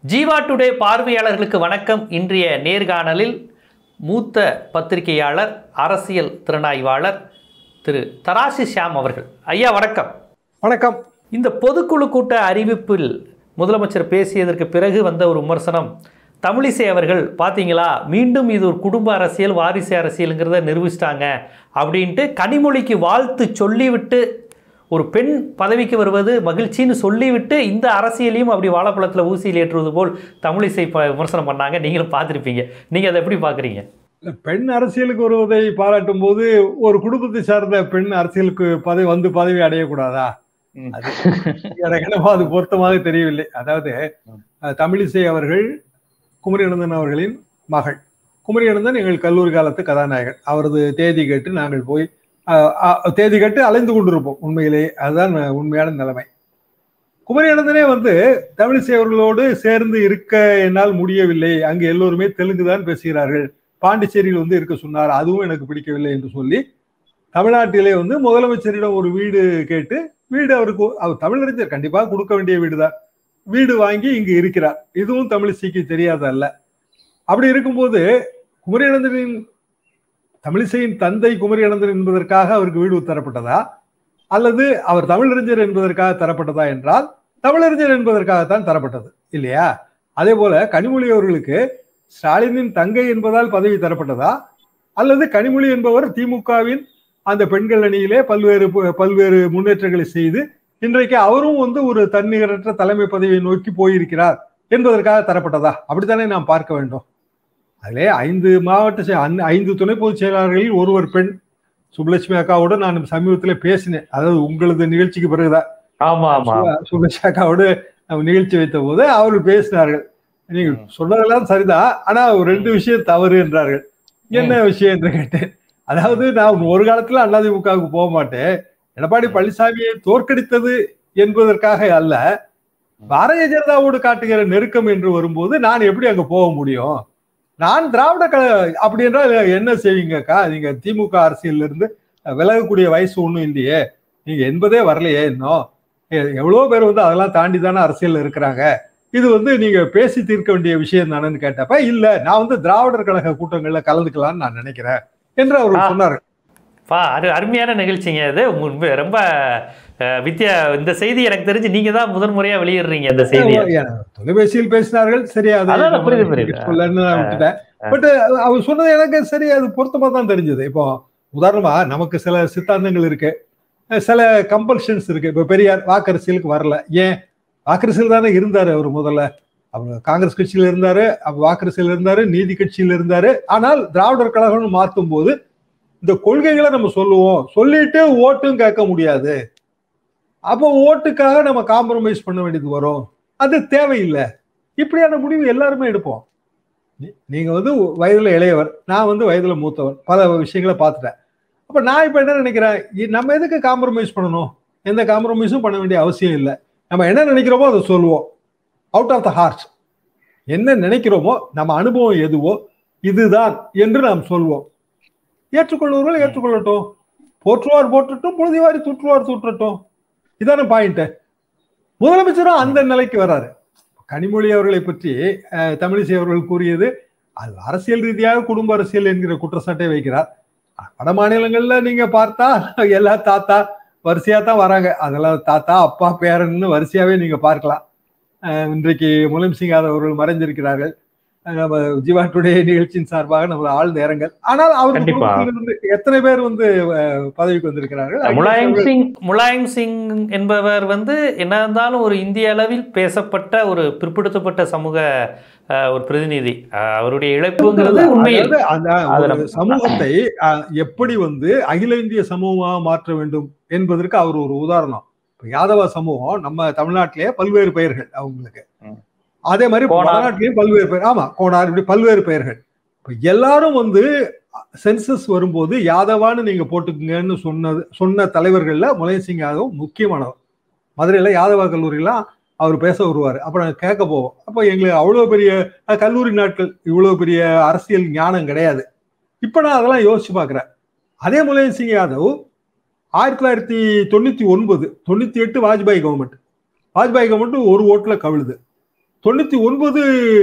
Jeeva today பார்வையாளர்களுக்கு வணக்கம் இன்றைய நேர்காணலில் மூத்த பத்திரிகையாளர் அரசியல் திறனாய்வாளர் திரு தராசி ஷியாம் அவர்கள் ஐயா வணக்கம் வணக்கம் இந்த பொதுக்குழு கூட்ட அறிவிப்பில் முதலமைச்சர் பேசியதற்கு பிறகு வந்த ஒரு விமர்சனம் தமிழிசை அவர்கள் பார்த்தீங்களா மீண்டும் இது ஒரு குடும்ப அரசியல் வாரிசு அரசியலுங்கிறத நிரூபிச்சிட்டாங்க அப்படின்ட்டு கனிமொழிக்கு வாழ்த்து சொல்லிவிட்டு ஒரு பெண் பதவிக்கு வருவது மகிழ்ச்சின்னு சொல்லிவிட்டு இந்த அரசியலையும் அப்படி வாழைப்பழத்தில் ஊசியில் ஏற்றுவது போல் தமிழிசை ப- விமர்சனம் பண்ணாங்க நீங்களும் பார்த்துருப்பீங்க நீங்கள் அதை எப்படி பார்க்குறீங்க இல்ல, பெண் அரசியலுக்கு வருவதை பாராட்டும் போது ஒரு குடும்பத்தை சார்ந்த பெண் அரசியலுக்கு பதவி வந்து பதவி அடையக்கூடாதா அது எனக்கு என்னமோ அது பொருத்தமாக தெரியவில்லை அதாவது அஹ், தமிழிசை அவர்கள் குமரிநந்தன் அவர்களின் மகள் குமரிநந்தன் எங்கள் கல்லூரி காலத்து கதாநாயகன் அவரது தேதி கேட்டு நாங்கள் போய் அஹ், அஹ், தேதி கேட்டு அலைந்து கொண்டிருப்போம் உண்மையிலேயே அதுதான் உண்மையான நிலைமை குமரிநந்தனே வந்து தமிழிசை அவர்களோடு சேர்ந்து இருக்க என்னால் முடியவில்லை அங்கு எல்லோருமே தெலுங்கு தான் பேசுகிறார்கள் பாண்டிச்சேரியில் வந்து இருக்க சொன்னார் அதுவும் எனக்கு பிடிக்கவில்லை என்று சொல்லி தமிழ்நாட்டிலே வந்து முதலமைச்சரிடம் ஒரு வீடு கேட்டு வீடு அவருக்கு அவர் தமிழறிஞர் கண்டிப்பாக கொடுக்க வேண்டிய வீடு தான் வீடு வாங்கி இங்கு இருக்கிறார் இதுவும் தமிழிசைக்கு தெரியாத அல்ல அப்படி இருக்கும்போது குமரிநந்தனின் தமிழிசையின் தந்தை குமரிநந்தன் என்பதற்காக அவருக்கு வீடு தரப்பட்டதா அல்லது அவர் தமிழறிஞர் என்பதற்காக தரப்பட்டதா என்றால் தமிழறிஞர் என்பதற்காகத்தான் தரப்பட்டது இல்லையா அதே போல கனிமொழி அவர்களுக்கு ஸ்டாலினின் தங்கை என்பதால் பதவி தரப்பட்டதா அல்லது கனிமொழி என்பவர் திமுகவின் அந்த பெண்கள் அணியிலே பல்வேறு பு- பல்வேறு முன்னேற்றங்களை செய்து இன்றைக்கு அவரும் வந்து ஒரு தன்னிகரற்ற தலைமை பதவியை நோக்கி போயிருக்கிறார் என்பதற்காக தரப்பட்டதா அப்படித்தானே நாம் பார்க்க வேண்டும் அதிலே ஐந்து மாவட்ட செ- ஐந்து- ஐந்து துணை பொதுச் செயலாளர்களில் ஒருவர் பெண் சுப்புலட்சுமி அக்காவோட நான் சமீபத்தில் பேசினேன் அதாவது உங்களது நிகழ்ச்சிக்கு பிறகுதான் ஆமாம் ஆமாம் சு- சுபேஷ் அக்காவோடு நம்ம நிகழ்ச்சி வைத்த போது அவர்கள் பேசினார்கள் நீங்கள் சொன்னதெல்லாம் சரிதான் ஆனா ஒரு ரெண்டு விஷயம் தவறு என்றார்கள் என்ன விஷயம் என்று கேட்டேன் அதாவது நான் ஒரு காலத்துல அதிமுகவுக்கு போக மாட்டேன் எடப்பாடி பழனிசாமியை தோற்கடித்தது என்பதற்காக அல்ல பாரதிய ஜனதாவோடு காட்டுகிற நெருக்கம் என்று வரும்போது நான் எப்படி அங்க போக முடியும் நான் திராவிட கழக அப்படி என்றால் என்ன செய்வீங்கக்கா நீங்க திமுக அரசியல்ல இருந்து விலகக்கூடிய வயசு ஒண்ணும் இல்லையே நீங்க என்பதே வரலையே இன்னும் எ- எவ்வளவு பேர் வந்து அதெல்லாம் தாண்டி தானே அரசியல்ல இருக்கிறாங்க இது வந்து நீங்க பேசி தீர்க்க வேண்டிய விஷயம் தானேன்னு கேட்டப்ப இல்ல நான் வந்து திராவிடர் கழக கூட்டங்கள்ல கலந்துக்கலாம்னு நான் நினைக்கிறேன் என்று அவர் ஆ. சொன்னார் பா அரு அருமையான நிகழ்ச்சிங்க இது உண்மை ரொம்ப அஹ், வித்தியா இந்த செய்தி எனக்கு தெரிஞ்சு நீங்கள் தான் முதன் முறையாக வெளியிடுறீங்க இந்த செய்தியை தொலைபேசியில் பேசினார்கள் சரி அது அதான் நம்ம புரியுது, புரியுது. சொல்லன்னு நான் விட்டுட்டேன் பட் அவர் சொன்னது எனக்கு சரி அது பொருத்தமா தான் தெரிஞ்சது இப்போ உதாரணமா நமக்கு சில சித்தாந்தங்கள் இருக்கு சில கம்பல்ஷன்ஸ் இருக்கு இப்போ பெரியார் வாக்கரசியலுக்கு வரல ஏன் வாக்கரசியல் தானே இருந்தாரு அவர் முதல்ல அவர் காங்கிரஸ் கட்சியில இருந்தாரு அப்ப வாக்கரசியல் இருந்தாரு நீதி கட்சியில இருந்தாரு ஆனால் திராவிடர் கழகம்னு மாற்றும் போது இந்த கொள்கைகளை நம்ம சொல்லுவோம் சொல்லிட்டு ஓட்டும் கேட்க முடியாது அப்போ ஓட்டுக்காக நம்ம காம்ப்ரமைஸ் பண்ண வேண்டியது வரும் அது தேவையில்லை இப்படியான முடிவு எல்லாருமே எடுப்போம் நீ- நீங்க வந்து வயதுல இளையவர் நான் வந்து வயதுல மூத்தவன் பல விஷயங்களை பார்த்துட்டேன் அப்ப நான் இப்ப என்ன நினைக்கிறேன் இ- நம்ம எதுக்கு காம்ப்ரமைஸ் பண்ணணும் எந்த காம்ப்ரமைஸும் பண்ண வேண்டிய அவசியம் இல்லை நம்ம என்ன நினைக்கிறோமோ அதை சொல்லுவோம் அவுட் ஆஃப் த ஹார்ட் என்ன நினைக்கிறோமோ நம்ம அனுபவம் எதுவோ இதுதான் என்று நாம் சொல்வோம் ஏற்றுக்கொள்வர்கள் ஏற்றுக்கொள்ளட்டும் போற்றுவார் போற்றட்டும் புழுதிவாரி தூற்றுவார் தூற்றட்டும் இதான பாயிண்ட் முதலமைச்சரும் அந்த நிலைக்கு வராரு கனிமொழி அவர்களை பற்றி அஹ், தமிழிசை அவர்கள் கூறியது அது அரசியல் ரீதியாக குடும்ப அரசியல் என்கிற குற்றச்சாட்டை வைக்கிறார் வட மாநிலங்கள்ல நீங்க பார்த்தா எல்லா தாத்தா வரிசையா தான் வராங்க அதெல்லாம் தாத்தா அப்பா பேரன்னு வரிசையாவே நீங்க பார்க்கலாம் அஹ், இன்றைக்கு முலாயம் சிங் யாதவ் அவர்கள் மறைந்திருக்கிறார்கள் அஹ், நம்ம ஜீவா டுடே நிகழ்ச்சியின் சார்பாக நம்ம ஆழ்ந்த இரங்கல் ஆனால் அவர் கண்டிப்பா. குடும்பத்திலிருந்து எத்தனை பேர் வந்து அஹ், பதவிக்கு வந்திருக்கிறார்கள் முலாயம் அகிலேஷ் அவர்கள் சிங் முலாயம் சிங் என்பவர் வந்து என்ன இருந்தாலும் ஒரு இந்திய அளவில் பேசப்பட்ட ஒரு பிற்படுத்தப்பட்ட சமூக அஹ், ஒரு பிரதிநிதி அஹ், அவருடைய இழப்புங்கிறது உண்மையில் அதாவது அந்த அது ஒரு நம்ம- சமூகத்தை அஹ், எப்படி வந்து அகில இந்திய சமூகமாக மாற்ற வேண்டும் என்பதற்கு அவர் ஒரு உதாரணம் இப்ப யாதவ சமூகம் நம்ம தமிழ்நாட்டிலேயே பல்வேறு பெயர்கள் அவங்களுக்கு ம். அதே மாதிரி கோனார். வடநாட்டிலேயும் பல்வேறு பெயர் ஆமா கோனார் இப்படி பல்வேறு பெயர்கள் இப்ப எல்லாரும் வந்து சென்சஸ் வரும்போது யாதவான்னு நீங்க போட்டுக்குங்கன்னு சொன்னது சொன்ன தலைவர்கள்ல முலாயம் சிங் யாதவ் முக்கியமானவர் மதுரையில யாதவா கல்லூரிலாம் அவர் பேச வருவார் அப்புறம் கேட்க போவோம் அப்போ எங்களுக்கு அவ்வளோ பெரிய அஹ், கல்லூரி நாட்கள் இவ்வளோ பெரிய அரசியல் ஞானம் கிடையாது இப்போ நான் அதெல்லாம் யோசிச்சு பார்க்குறேன் அதே முலாயம் சிங் யாதவ் ஆயிரத்தி தொள்ளாயிரத்தி தொண்ணூத்தி ஒன்பது தொண்ணூத்தி எட்டு வாஜ்பாய் கவர்மெண்ட் வாஜ்பாய் கவர்மெண்ட் ஒரு ஓட்டுல கவிழுது தொண்ணூத்தி ஒன்பது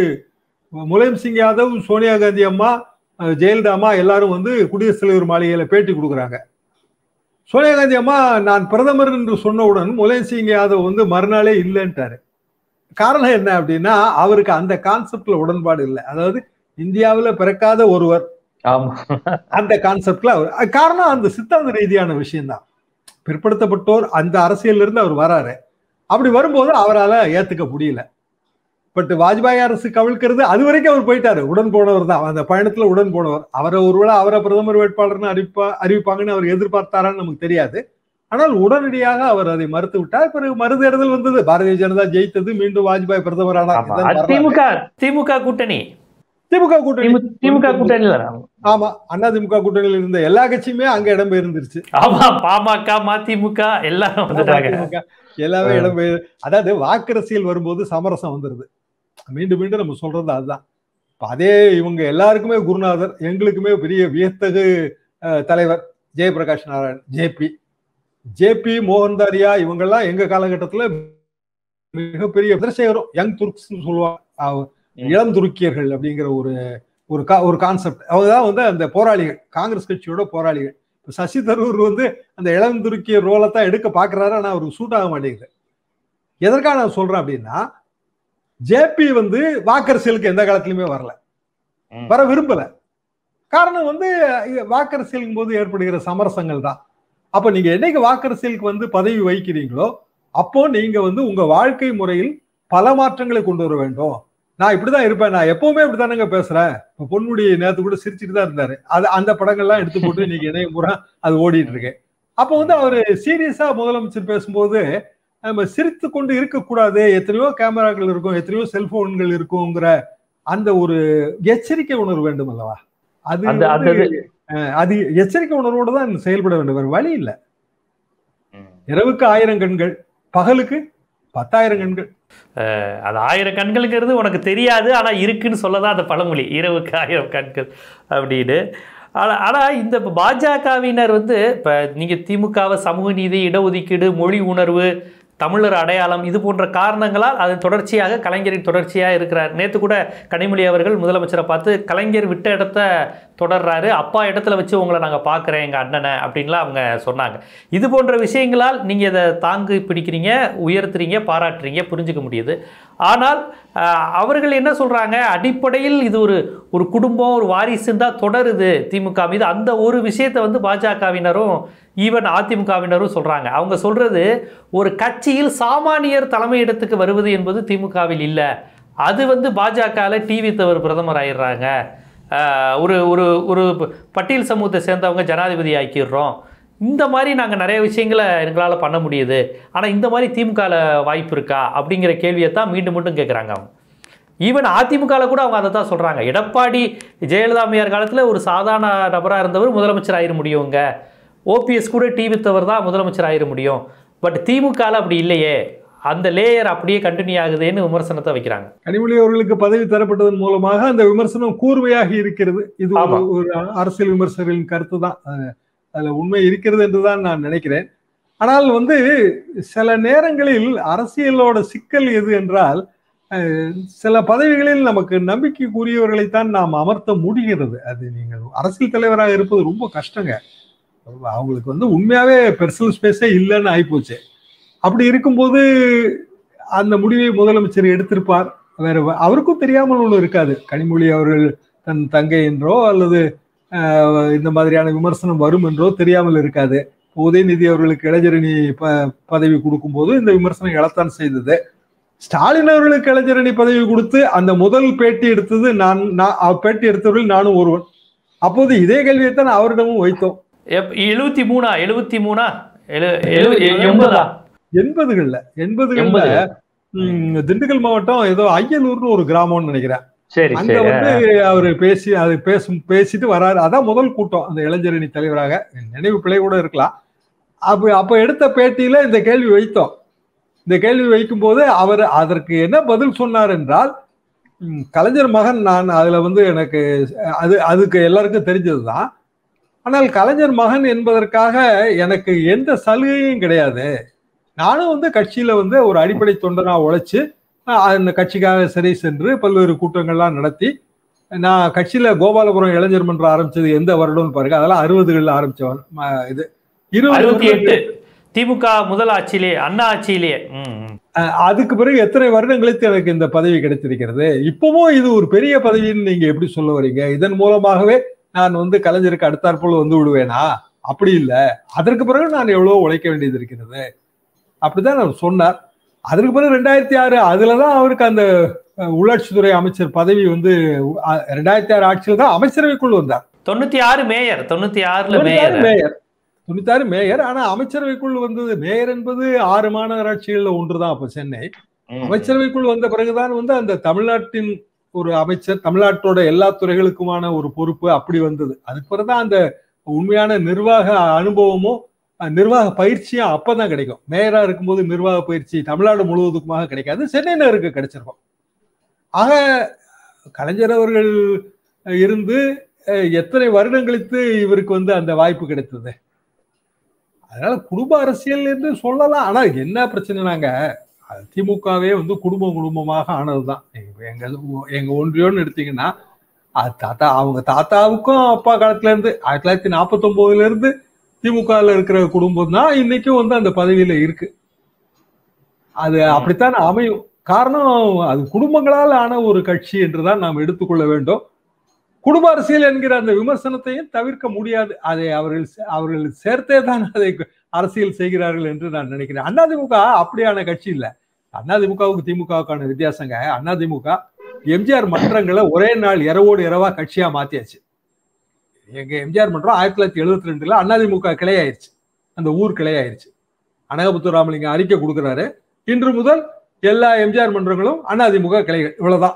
முலாயம் சிங் யாதவ் சோனியா காந்தி அம்மா அஹ், ஜெயலலிதா அம்மா எல்லாரும் வந்து குடியரசுத் தலைவர் மாளிகையில பேட்டி கொடுக்குறாங்க சோனியா காந்தி அம்மா நான் பிரதமர் என்று சொன்னவுடன் முலாயம் சிங் யாதவ் வந்து மறுநாளே இல்லைன்ட்டாரு காரணம் என்ன அப்படின்னா அவருக்கு அந்த கான்செப்ட்ல உடன்பாடு இல்லை அதாவது இந்தியாவுல பிறக்காத ஒருவர் ஆமா அந்த கான்செப்ட்ல அவர் அஹ் காரணம் அந்த சித்தாந்த ரீதியான விஷயம்தான் பிற்படுத்தப்பட்டோர் அந்த அரசியல்ல இருந்து அவர் வராரு அப்படி வரும்போது அவரால ஏத்துக்க முடியல பட் வாஜ்பாய் அரசு கவிழ்க்கிறது அது வரைக்கும் அவர் போயிட்டாரு உடன் போனவர் தான் அந்த பயணத்துல உடன் போனவர் அவரை ஒருவேளை அவரை பிரதமர் வேட்பாளர்னு அறிவிப்பா அறிவிப்பாங்கன்னு அவர் எதிர்பார்த்தாரான்னு நமக்கு தெரியாது ஆனால் உடனடியாக அவர் அதை மறுத்து விட்டார் பிறகு மறுதேர்தல் வந்தது பாரதிய ஜனதா ஜெயித்தது மீண்டும் வாஜ்பாய் பிரதமரானார் ஆமா இதுதான் வரலாறு. திமுக திமுக கூட்டணி திமுக கூட்டணி திமு- திமுக கூட்டணி தானே? ஆமா அண்ணா திமுக கூட்டணியில் இருந்த எல்லா கட்சியுமே அங்க இடம் பெயர்ந்துருச்சு ஆமா பாமக மதிமுக எல்லாரும் வந்துட்டாங்க அதிமுக எல்லாமே இடம்பெயர் அதாவது வாக்கரசியல் வரும்போது சமரசம் வந்துருது மீண்டும் மீண்டும் நம்ம சொல்றது அதுதான் இப்ப அதே இவங்க எல்லாருக்குமே குருநாதர் எங்களுக்குமே பெரிய வியத்தகு அஹ், தலைவர் ஜெயபிரகாஷ் நாராயண் ஜேபி ஜேபி மோகன்தாரியா இவங்கெல்லாம் எங்க காலகட்டத்துல மிகப்பெரிய சந்திரசேகரம் யங் துர்க்ஸ் சொல்லுவாங்க அவ- இளம் துருக்கியர்கள் அப்படிங்கிற ஒரு ஒரு கா ஒரு கான்செப்ட் அவங்க தான் வந்து அந்த போராளிகள் காங்கிரஸ் கட்சியோட போராளிகள் இப்ப சசி தரூர் வந்து அந்த இளம் துருக்கிய ரோலை தான் எடுக்க பாக்குறாரு ஆனா அவருக்கு சூட் ஆக மாட்டேங்குது எதற்காக நான் சொல்றேன் அப்படின்னா ஜேபி வந்து வாக்கரசியலுக்கு எந்த காலத்திலுமே வரல ம். வர விரும்பல காரணம் வந்து இ- வாக்கரசியலுக்கும் போது ஏற்படுகிற சமரசங்கள் தான் அப்ப நீங்க என்னைக்கு வாக்கரசியலுக்கு வந்து பதவி வகிக்கிறீங்களோ அப்போ நீங்க வந்து உங்க வாழ்க்கை முறையில் பல மாற்றங்களை கொண்டு வர வேண்டும் நான் இப்படிதான் இருப்பேன் நான் எப்பவுமே இப்படிதானங்க பேசுறேன் இப்ப பொன்முடி நேத்து கூட சிரிச்சுட்டு தான் இருந்தாரு அது அந்த படங்கள்லாம் எடுத்து போட்டு இன்னைக்கு இணைய முறை அது ஓடிட்டு இருக்கு அப்போ வந்து அவரு சீரியஸா முதலமைச்சர் பேசும்போது நம்ம சிரித்து கொண்டு இருக்கக்கூடாது எத்தனையோ கேமராக்கள் இருக்கும் எத்தனையோ செல்போன்கள் இருக்குங்கிற அந்த ஒரு எச்சரிக்கை உணர்வு வேண்டும் அல்லவா அது அந்த அந்த வந்து, இது- அஹ், அது எச்சரிக்கை உணர்வோடு தான் செயல்பட வேண்டும் வேற வழி இல்லை இரவுக்கு ஆயிரம் கண்கள் பகலுக்கு பத்தாயிரம் கண்கள் அது ஆயிரம் கண்களுங்கிறது உனக்கு தெரியாது ஆனா இருக்குன்னு சொல்லதான் அந்த பழமொழி இரவுக்கு ஆயிரம் கண்கள் அப்படின்னு ஆனா ஆனா இந்த பாஜகவினர் வந்து இப்ப நீங்க திமுகவை சமூக நீதி இடஒதுக்கீடு மொழி உணர்வு தமிழர் அடையாளம் இது போன்ற காரணங்களால் அது தொடர்ச்சியாக கலைஞரின் தொடர்ச்சியாக இருக்கிறார் நேற்று கூட கனிமொழி அவர்கள் முதலமைச்சரை பார்த்து கலைஞர் விட்ட இடத்த தொடர்றாரு அப்பா இடத்துல வச்சு உங்களை நாங்கள் பார்க்குறேன் எங்கள் அண்ணனை அப்படின்லாம் அவங்க சொன்னாங்க இது போன்ற விஷயங்களால் நீங்கள் இதை தாங்கு பிடிக்கிறீங்க உயர்த்துறீங்க பாராட்டுறீங்க புரிஞ்சுக்க முடியுது ஆனால் ஆஹ், அவர்கள் என்ன சொல்கிறாங்க அடிப்படையில் இது ஒரு ஒரு குடும்பம் ஒரு வாரிசுன்னு தான் தொடருது திமுக மீது அந்த ஒரு விஷயத்தை வந்து பாஜகவினரும் ஈவன் அதிமுகவினரும் சொல்கிறாங்க அவங்க சொல்கிறது ஒரு கட்சியில் சாமானியர் தலைமையிடத்துக்கு வருவது என்பது திமுகவில் இல்லை அது வந்து பாஜகவில் டிவி தவறு பிரதமர் ஆயிடுறாங்க ஆஹ் ஒரு ஒரு ஒரு பட்டியல் சமூகத்தை சேர்ந்தவங்க ஜனாதிபதி ஆக்கிடுறோம் இந்த மாதிரி நாங்கள் நிறைய விஷயங்களை எங்களால் பண்ண முடியுது ஆனால் இந்த மாதிரி திமுகவில் வாய்ப்பு இருக்கா அப்படிங்கிற கேள்வியை தான் மீண்டும் மீண்டும் கேட்குறாங்க அவங்க ஈவன் அதிமுகவில் கூட அவங்க அதை தான் சொல்கிறாங்க எடப்பாடி ஜெயலலிதா அம்மையார் காலத்தில் ஒரு சாதாரண நபராக இருந்தவர் முதலமைச்சர் ஆயிட முடியுங்க ஓபிஎஸ் கூட டிவி தவர் தான் முதலமைச்சர் ஆயிட முடியும் பட் திமுகவில் அப்படி இல்லையே அந்த லேயர் அப்படியே கண்டினியூ ஆகுதுன்னு விமர்சனத்தை வைக்கிறாங்க கனிமொழி அவர்களுக்கு பதவி தரப்பட்டதன் மூலமாக அந்த விமர்சனம் கூர்மையாக இருக்கிறது இது ஆமா. ஒரு- ஒரு அரசியல் விமர்சகர்களின் கருத்து தான் அஹ் அதுல உண்மை இருக்கிறது என்றுதான் நான் நினைக்கிறேன் ஆனால் வந்து சில நேரங்களில் அரசியலோட சிக்கல் எது என்றால் அஹ், சில பதவிகளில் நமக்கு நம்பிக்கைக்குரியவர்களைத்தான் நாம் அமர்த்த முடிகிறது அது நீங்கள் அரசியல் தலைவராக இருப்பது ரொம்ப கஷ்டங்க அவங்களுக்கு வந்து உண்மையாவே பெர்சனல் ஸ்பேஸே இல்லைன்னு ஆயிப்போச்சு அப்படி இருக்கும்போது அந்த முடிவை முதலமைச்சர் எடுத்திருப்பார் வேற வ- அவருக்கும் தெரியாமல் ஒன்றும் இருக்காது கனிமொழி அவர்கள் தன் தங்கை என்றோ அல்லது ஆஹ், இந்த மாதிரியான விமர்சனம் வரும் என்றோ தெரியாமல் இருக்காது உதயநிதி அவர்களுக்கு இளைஞரணி ப பதவி கொடுக்கும்போது இந்த விமர்சனம் எழத்தான் செய்தது ஸ்டாலின் அவர்களுக்கு இளைஞரணி பதவி கொடுத்து அந்த முதல் பேட்டி எடுத்தது நான் நான் அவ பேட்டி எடுத்தவர்கள் நானும் ஒருவன் அப்போது இதே கேள்வியைத்தான் அவரிடமும் வைத்தோம் எப் எழுபத்தி மூணா எழுபத்தி மூணா எழு எழு எண்பதா எண்பதுகள்ல எண்பதுகள்ல எண்பது ம், திண்டுக்கல் மாவட்டம் ஏதோ ஐயனூர்னு ஒரு கிராமம்னு நினைக்கிறேன் சரி அங்க சரி வந்து அவரு பேசி அது பேசும் பேசிட்டு வராரு அதான் முதல் கூட்டம் அந்த இளைஞரணி தலைவராக நினைவு பிழை கூட இருக்கலாம் அப்ப அப்ப எடுத்த பேட்டியில இந்த கேள்வி வைத்தோம் இந்த கேள்வி வைக்கும்போது அவர் அதற்கு என்ன பதில் சொன்னார் என்றால் ம், கலைஞர் மகன் நான் அதுல வந்து எனக்கு அது அதுக்கு எல்லாருக்கும் தெரிஞ்சதுதான் ஆனால் கலைஞர் மகன் என்பதற்காக எனக்கு எந்த சலுகையும் கிடையாது நானும் வந்து கட்சியில வந்து ஒரு அடிப்படை தொண்டனா உழைச்சு அஹ் அந்த கட்சிக்காக சிறை சென்று பல்வேறு கூட்டங்கள்லாம் நடத்தி நான் கட்சியில கோபாலபுரம் இளைஞர் மன்றம் ஆரம்பிச்சது எந்த வருடம்னு பாருங்க அதெல்லாம் அறுபதுகளில் ஆரம்பிச்சவன் ம- இது இருபது அறுபத்தி வருடங்கள் எட்டு திமுக முதல் ஆட்சியிலே அண்ணா ஆட்சியிலே ம், ம். அஹ் அதுக்கு பிறகு எத்தனை வருடங்களுக்கு எனக்கு இந்த பதவி கிடைத்திருக்கிறது இப்பவும் இது ஒரு பெரிய பதவின்னு நீங்க எப்படி சொல்ல வரீங்க இதன் மூலமாகவே நான் வந்து கலைஞருக்கு அடுத்தாற்போல் வந்து விடுவேனா அப்படி இல்ல அதற்கு பிறகு நான் எவ்வளவு உழைக்க வேண்டியது இருக்கிறது அப்படிதான் அவர் சொன்னார் அதற்கு பிறகு ரெண்டாயிரத்தி ஆறு அதுலதான் அவருக்கு அந்த அஹ், உள்ளாட்சித்துறை அமைச்சர் பதவி வந்து அஹ், ரெண்டாயிரத்தி ஆறு ஆட்சியில் தான் அமைச்சரவைக்குள் வந்தார் தொண்ணூத்தி ஆறு மேயர் தொண்ணூத்தி ஆறுல தொண்ணூத்தாறு மேயர் மேயர் தொண்ணூத்தாறு மேயர் ஆனா அமைச்சரவைக்குள் வந்தது மேயர் என்பது ஆறு மாநகராட்சிகள்ல ஒன்றுதான் அப்ப சென்னை ம். அமைச்சரவைக்குள் வந்த பிறகுதான் வந்து அந்த தமிழ்நாட்டின் ஒரு அமைச்சர் தமிழ்நாட்டோட எல்லா துறைகளுக்குமான ஒரு பொறுப்பு அப்படி வந்தது அதுக்கு பிறகுதான் அந்த உண்மையான நிர்வாக அனுபவமும் அஹ், நிர்வாக பயிற்சியும் அப்பதான் கிடைக்கும் மேயரா இருக்கும்போது நிர்வாக பயிற்சி தமிழ்நாடு முழுவதுக்குமாக கிடைக்காது சென்னை நகருக்கு கிடைச்சிருக்கும் ஆக கலைஞர் அவர்கள் இருந்து அஹ், எத்தனை வருடம் கழித்து இவருக்கு வந்து அந்த வாய்ப்பு கிடைத்தது அதனால குடும்ப அரசியல் என்று சொல்லலாம் ஆனா என்ன பிரச்சனைனாங்க அது திமுகவே வந்து குடும்பம் குடும்பமாக ஆனதுதான் எங்க- எங்க எங்க ஒன்றியோன்னு எடுத்தீங்கன்னா அது தாத்தா அவங்க தாத்தாவுக்கும் அப்பா காலத்துல இருந்து ஆயிரத்தி தொள்ளாயிரத்தி நாற்பத்தி ஒன்பதுல இருந்து திமுகல இருக்கிற குடும்பம் தான் இன்னைக்கும் வந்து அந்த பதவியில இருக்கு அது அப்படித்தான் அமையும் காரணம் அது குடும்பங்களால் ஆன ஒரு கட்சி என்றுதான் நாம் எடுத்துக்கொள்ள வேண்டும் குடும்ப அரசியல் என்கிற அந்த விமர்சனத்தையும் தவிர்க்க முடியாது அதை அவர்கள் அவர்கள் சேர்த்தே தான் அதை அரசியல் செய்கிறார்கள் என்று நான் நினைக்கிறேன் அதிமுக அப்படியான கட்சி இல்ல அதிமுகவுக்கு திமுகவுக்கான வித்தியாசங்க அதிமுக எம்ஜிஆர் மன்றங்களை ஒரே நாள் இரவோடு இரவா கட்சியா மாத்தியாச்சு எங்க எம்ஜிஆர் மன்றம் ஆயிரத்தி தொள்ளாயிரத்தி எழுபத்தி ரெண்டுல அதிமுக கிளையாயிருச்சு அந்த ஊர் கிளையாயிருச்சு அனகபுத்தூர் ராமலிங்கம் அறிக்கை கொடுக்குறாரு இன்று முதல் எல்லா எம்ஜிஆர் மன்றங்களும் அதிமுக கிளைகள் இவ்வளவுதான்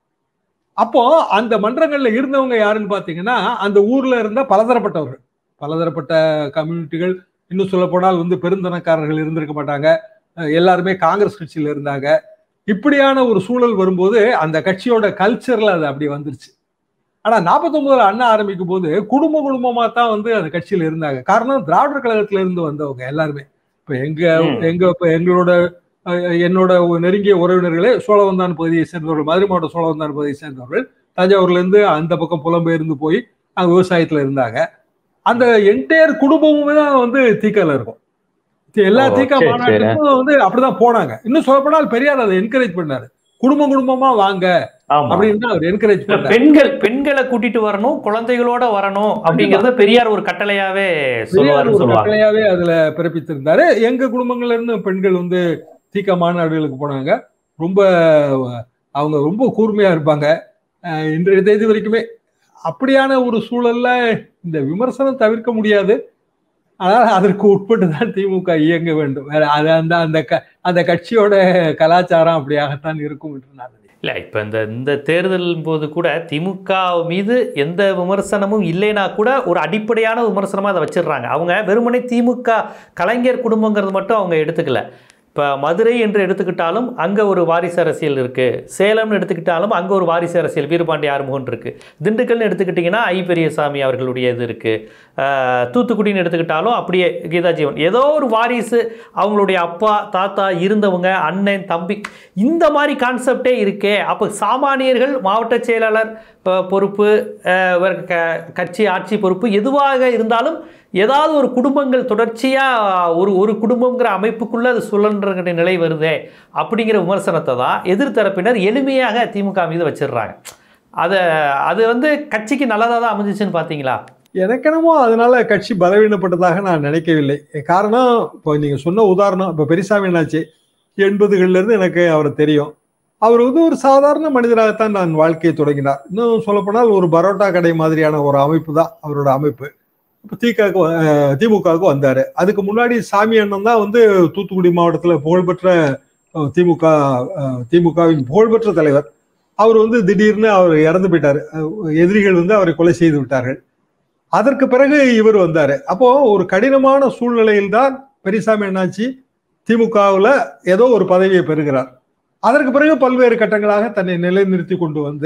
அப்போ அந்த மன்றங்கள்ல இருந்தவங்க யாருன்னு பாத்தீங்கன்னா அந்த ஊர்ல இருந்த பலதரப்பட்டவர்கள் பலதரப்பட்ட கம்யூனிட்டிகள் இன்னும் சொல்ல போனால் வந்து பெருந்தனக்காரர்கள் இருந்திருக்க மாட்டாங்க அஹ் எல்லாருமே காங்கிரஸ் கட்சியில இருந்தாங்க இப்படியான ஒரு சூழல் வரும்போது அந்த கட்சியோட கல்ச்சர்ல அது அப்படி வந்துருச்சு ஆனா நாற்பத்தொன்பதுல அண்ணா ஆரம்பிக்கும் போது குடும்ப குடும்பமா தான் வந்து அந்த கட்சியில இருந்தாங்க காரணம் திராவிடர் கழகத்துல இருந்து வந்தவங்க எல்லாருமே இப்ப எங்க ம். எங்க இப்ப எங்களோட அஹ், என்னோட நெருங்கிய உறவினர்களே சோழவந்தான் பகுதியை சேர்ந்தவர்கள் மதுரை மாவட்ட சோழவந்தான் பகுதியை சேர்ந்தவர்கள் தஞ்சாவூர்ல இருந்து அந்த பக்கம் புலம்பெயர்ந்து போய் அங்க விவசாயத்துல இருந்தாங்க அந்த என்டையர் குடும்பமுமே தான் வந்து தீக்கால இருக்கும் எல்லா ஓ, தீக்கா சரி, சரி. மாநாட்டுக்கும் வந்து அப்படிதான் போனாங்க இன்னும் சொல்ல போனால் பெரியார் அதை என்கரேஜ் பண்ணாரு குடும்பம் குடும்பமா வாங்க ஆமா அப்படின்னு தான் அவர் என்கரேஜ் இல்ல, பண்ணாரு பெண்கள் பெண்களை கூட்டிட்டு வரணும் குழந்தைகளோட வரணும் அப்படிங்கறத பெரியார் ஒரு கட்டளையாவே பெரியார் சொல்லுவாருன்னு ஒரு சொல்லுவாங்க கட்டளையாவே அதுல பிறப்பித்திருந்தாரு எங்க குடும்பங்கள்ல இருந்து பெண்கள் வந்து தீக்கா மாநாடுகளுக்கு போனாங்க ரொம்ப அவங்க ரொம்ப கூர்மையா இருப்பாங்க அஹ் இன்றைய தேதி வரைக்குமே அப்படியான ஒரு சூழல்ல இந்த விமர்சனம் தவிர்க்க முடியாது ஆனால் அதற்கு உட்பட்டு தான் திமுக இயங்க வேண்டும் வேற அது அந்த அந்த க- அந்த கட்சியோட கலாச்சாரம் அப்படியாகத்தான் இருக்கும் என்று நான் நினைக்கிறேன். இல்ல இப்ப இந்த இந்த தேர்தல் போது கூட திமுக மீது எந்த விமர்சனமும் இல்லைனா கூட ஒரு அடிப்படையான விமர்சனமா அதை வச்சிடுறாங்க அவங்க வெறுமனே திமுக கலைஞர் குடும்பங்கிறது மட்டும் அவங்க எடுத்துக்கல இப்போ மதுரை என்று எடுத்துக்கிட்டாலும் அங்கே ஒரு வாரிசு அரசியல் இருக்குது சேலம்னு எடுத்துக்கிட்டாலும் அங்கே ஒரு வாரிசு அரசியல் வீரபாண்டி ஆறுமுகன் இருக்குது திண்டுக்கல்னு எடுத்துக்கிட்டிங்கன்னா ஐ பெரியசாமி அவர்களுடைய இது இருக்குது தூத்துக்குடின்னு எடுத்துக்கிட்டாலும் அப்படியே கீதா ஜீவன் ஏதோ ஒரு வாரிசு அவங்களுடைய அப்பா தாத்தா இருந்தவங்க அண்ணன் தம்பி இந்த மாதிரி கான்செப்டே இருக்கே அப்போ சாமானியர்கள் மாவட்ட செயலாளர் அஹ், பொறுப்பு அஹ், வேற க- கட்சி ஆட்சி பொறுப்பு எதுவாக இருந்தாலும் ஏதாவது ஒரு குடும்பங்கள் தொடர்ச்சியாக ஒரு ஒரு குடும்பங்கிற அமைப்புக்குள்ளே அது சுழன்ற நிலை வருதே அப்படிங்கிற விமர்சனத்தை தான் எதிர்த்தரப்பினர் எளிமையாக திமுக மீது வச்சிடுறாங்க அதை அது வந்து கட்சிக்கு நல்லதாக தான் அமைஞ்சிச்சுன்னு பார்த்தீங்களா எனக்கு என்னமோ அதனால கட்சி பலவீனப்பட்டதாக நான் நினைக்கவில்லை காரணம் இப்போ நீங்க சொன்ன உதாரணம் இப்போ பெரியசாமி என்னாச்சு எண்பதுகள்ல இருந்து எனக்கு அவரை தெரியும் அவர் வந்து ஒரு சாதாரண மனிதராகத்தான் நான் வாழ்க்கையை தொடங்கினார் இன்னும் சொல்லப்போனால் ஒரு பரோட்டா கடை மாதிரியான ஒரு அமைப்பு தான் அவரோட அமைப்பு இப்போ திகாக்கு திமுகவுக்கு வந்தாரு அதுக்கு முன்னாடி சாமி அண்ணன் தான் வந்து தூத்துக்குடி மாவட்டத்தில் புகழ்பெற்ற அஹ், திமுக அஹ், திமுகவின் புகழ்பெற்ற தலைவர் அவர் வந்து திடீர்னு அவர் இறந்து போயிட்டாரு அஹ், எதிரிகள் வந்து அவரை கொலை செய்து விட்டார்கள் அதற்கு பிறகு இவர் வந்தாரு அப்போ ஒரு கடினமான சூழ்நிலையில் தான் பெரியசாமி அண்ணாச்சி திமுகவுல ஏதோ ஒரு பதவியை பெறுகிறார் அதற்கு பிறகு பல்வேறு கட்டங்களாக தன்னை நிலைநிறுத்தி கொண்டு வந்து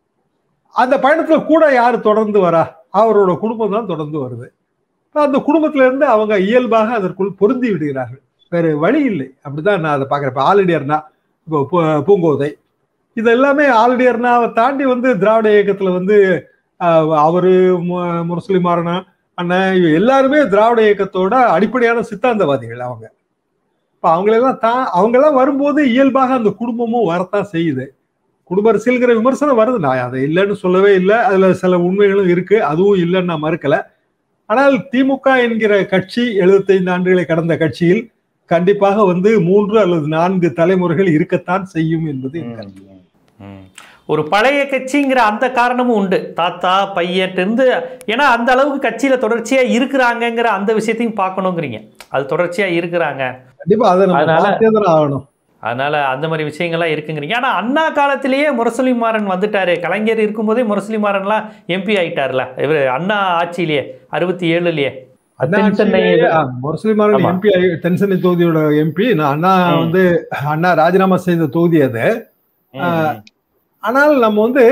அந்த பயணத்துல கூட யார் தொடர்ந்து வரா அவரோட குடும்பம் தான் தொடர்ந்து வருது அந்த குடும்பத்துல இருந்து அவங்க இயல்பாக அதற்குள் பொருந்தி விடுகிறார்கள் வேற வழி இல்லை அப்படிதான் நான் அதை பாக்குறேன் இப்ப ஆல் இண்டியர்னா இப்போ பூ- பூங்கோதை இது எல்லாமே ஆல்ரெடி அண்ணாவை தாண்டி வந்து திராவிட இயக்கத்துல வந்து ஆஹ், அவரு மு- முரசொலி மாறனா அண்ணன் இவ எல்லாருமே திராவிட இயக்கத்தோட அடிப்படையான சித்தாந்தவாதிகள் அவங்க இப்ப அவங்களெல்லாம் தான் அவங்கெல்லாம் வரும்போது இயல்பாக அந்த குடும்பமும் வரத்தான் செய்யுது குடும்ப அரசியல்ங்கிற விமர்சனம் வருது நான் அதை இல்லைன்னு சொல்லவே இல்லை அதுல சில உண்மைகளும் இருக்கு அதுவும் இல்லைன்னு நான் மறுக்கல ஆனால் திமுக என்கிற கட்சி 75 ஆண்டுகளை கடந்த கட்சியில் கண்டிப்பாக வந்து மூன்று அல்லது நான்கு தலைமுறைகள் இருக்கத்தான் செய்யும் என்பது என் கருத்து. ம். ஒரு பழைய கட்சிங்கிற அந்த காரணமும் உண்டு தாத்தா பையன் இருந்து ஏன்னா அந்த அளவுக்கு கட்சியில தொடர்ச்சியா இருக்கிறாங்கங்கிற அந்த விஷயத்தையும் பார்க்கணுங்கிறீங்க அது தொடர்ச்சியா இருக்கிறாங்க கண்டிப்பா அதை நம்ம அதனால- பார்த்தே தானே ஆகணும் அதனால அந்த மாதிரி விஷயங்கள்லாம் இருக்குங்கிறீங்க ஆனா அண்ணா காலத்திலேயே முரசொலி மாறன் வந்துட்டாரு கலைஞர் இருக்கும்போதே முரசொலி மாறன்லாம் எம்பி ஆயிட்டார்ல இவர் அண்ணா ஆட்சியிலேயே அறுபத்தி ஏழுலயே அண்ணா தென் சென்னை ஆட்சியிலேயே, ஆ, முரசொலி மாறன் ஆமா. எம்பி தென்சென்னை தொகுதியோட எம்பி நான் அண்ணா ம். வந்து அண்ணா ராஜினாமா செய்த தொகுதி அது ம், ம். ஆனால் நம்ம வந்து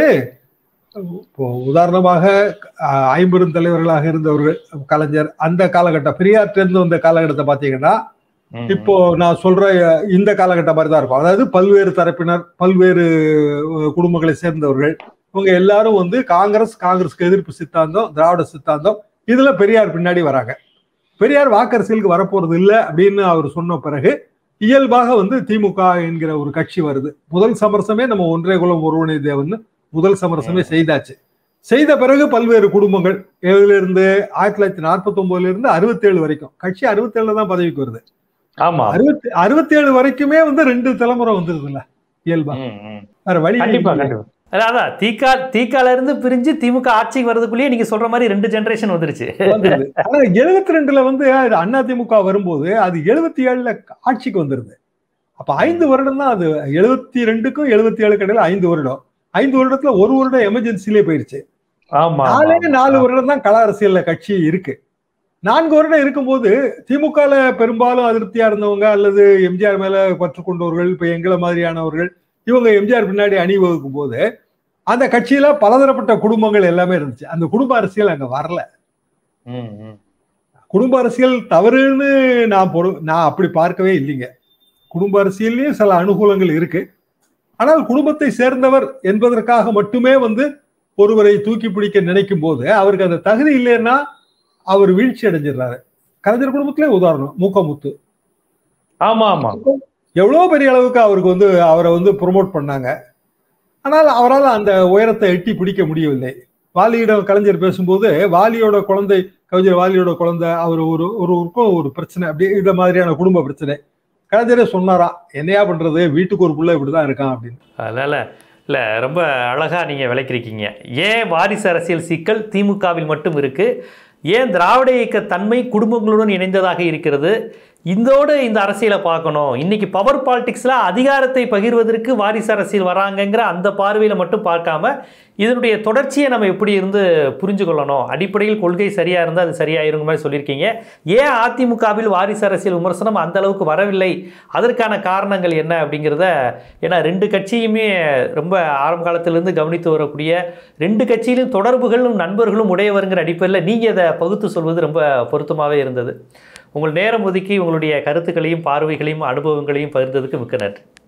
இப்போ உதாரணமாக அஹ், ஐம்பெரும் தலைவர்களாக இருந்தவர்கள் கலைஞர் அந்த காலகட்டம் பெரியாற்றிலிருந்து வந்த காலகட்டத்தை பார்த்தீங்கன்னா ம், இப்போ நான் சொல்ற அஹ், இந்த காலகட்டம் மாதிரி தான் இருக்கும் அதாவது பல்வேறு தரப்பினர் பல்வேறு அஹ், குடும்பங்களை சேர்ந்தவர்கள் இவங்க எல்லாரும் வந்து காங்கிரஸ் காங்கிரஸ்க்கு எதிர்ப்பு சித்தாந்தம் திராவிட சித்தாந்தம் இதுல பெரியார் பின்னாடி வராங்க பெரியார் வாக்கரசியலுக்கு வரப்போறது இல்லை அப்படின்னு அவர் சொன்ன பிறகு இயல்பாக வந்து திமுக என்கிற ஒரு கட்சி வருது முதல் சமரசமே நம்ம ஒன்றே குலம் ஒருவனை தேவன் முதல் சமரசமே செய்தாச்சு செய்த பிறகு பல்வேறு குடும்பங்கள் இதுல இருந்து ஆயிரத்தி தொள்ளாயிரத்தி நாற்பத்தி ஒன்பதுல இருந்து அறுபத்தி ஏழு வரைக்கும் கட்சி அறுபத்தி ஏழுல தான் பதவிக்கு வருது ஆமா அறுபத்தி அறுபத்தி ஏழு வரைக்குமே வந்து ரெண்டு தலைமுறை வந்துருதுல்ல இயல்பா ம், ம். வேற வழி கண்டிப்பா இல்லை. கண்டிப்பா அதான், அதான் தீகா தீகால இருந்து பிரிஞ்சு திமுக ஆட்சிக்கு வர்றதுக்குள்ளேயே நீங்க சொல்ற மாதிரி ரெண்டு ஜெனரேஷன் வந்துருச்சு வந்துருது. ஆனா எழுபத்தி ரெண்டுல வந்து அது அண்ணா திமுக வரும்போது அது எழுபத்தி ஏழுல ஆட்சிக்கு வந்துருது அப்ப ஐந்து வருடம் தான் அது எழுபத்தி ரெண்டுக்கும் எழுபத்தி ஏழு கடையில ஐந்து வருடம் ஐந்து வருடத்துல ஒரு வருடம் எமர்ஜென்சிலே போயிருச்சு ஆமா நாலே ஆமா. நாலு வருடம் தான் கள அரசியல்ல கட்சி இருக்கு நான்கு வருடம் இருக்கும்போது திமுகல பெரும்பாலும் அதிருப்தியா இருந்தவங்க அல்லது எம்ஜிஆர் மேல பற்று கொண்டவர்கள் இப்ப எங்களை மாதிரியானவர்கள் இவங்க எம்ஜிஆர் பின்னாடி அணிவகுக்கும் போது அந்த கட்சியில பலதரப்பட்ட குடும்பங்கள் எல்லாமே இருந்துச்சு அந்த குடும்ப அரசியல் அங்க வரல ம், ம். குடும்ப அரசியல் தவறுன்னு நான் பொறு நான் அப்படி பார்க்கவே இல்லைங்க குடும்ப அரசியல்லையும் சில அனுகூலங்கள் இருக்கு ஆனால் குடும்பத்தை சேர்ந்தவர் என்பதற்காக மட்டுமே வந்து ஒருவரை தூக்கி பிடிக்க நினைக்கும் போது அவருக்கு அந்த தகுதி இல்லைன்னா அவர் வீழ்ச்சி அடைஞ்சிடுறாரு கலைஞர் குடும்பத்திலே உதாரணம் மூக்கமுத்து ஆமா ஆமா எவ்வளவு பெரிய அளவுக்கு அவருக்கு வந்து அவரை வந்து ப்ரொமோட் பண்ணாங்க ஆனால் அவரால் அந்த உயரத்தை எட்டி பிடிக்க முடியவில்லை வாலியிடம் கலைஞர் பேசும்போது வாலியோட குழந்தை கவிஞர் வாலியோட குழந்தை அவர் ஒரு ஒரு ஒருக்கும் ஒரு பிரச்சனை அப்படி இந்த மாதிரியான குடும்ப பிரச்சனை கலைஞரே சொன்னாராம் என்னையா பண்றது வீட்டுக்கு ஒரு புள்ள இப்படிதான் இருக்கான் அப்படின்னு அதனால இல்லை ரொம்ப அழகாக நீங்கள் விளக்கிருக்கீங்க ஏன் வாரிசு அரசியல் சிக்கல் திமுகவில் மட்டும் இருக்கு ஏன் திராவிட இயக்க தன்மை குடும்பங்களுடன் இணைந்ததாக இருக்கிறது இதோடு இந்த அரசியலை பார்க்கணும் இன்னைக்கு பவர் பாலிடிக்ஸில் அதிகாரத்தை பகிர்வதற்கு வாரிசு அரசியல் வராங்கங்கிற அந்த பார்வையில் மட்டும் பார்க்காம இதனுடைய தொடர்ச்சியை நம்ம எப்படி இருந்து புரிஞ்சு கொள்ளணும் அடிப்படையில் கொள்கை சரியாக இருந்தால் அது சரியாயிருங்க மாதிரி சொல்லியிருக்கீங்க ஏன் அதிமுகவில் வாரிசு அரசியல் விமர்சனம் அந்த அளவுக்கு வரவில்லை அதற்கான காரணங்கள் என்ன அப்படிங்கிறத ஏன்னா ரெண்டு கட்சியுமே ரொம்ப ஆரம்ப காலத்திலிருந்து கவனித்து வரக்கூடிய ரெண்டு கட்சியிலும் தொடர்புகளும் நண்பர்களும் உடையவருங்கிற அடிப்படையில் நீங்கள் இதை பகுத்து சொல்வது ரொம்ப பொருத்தமாகவே இருந்தது உங்கள் நேரம் ஒதுக்கி உங்களுடைய கருத்துக்களையும் பார்வைகளையும் அனுபவங்களையும் பகிர்ந்ததுக்கு மிக்க நன்றி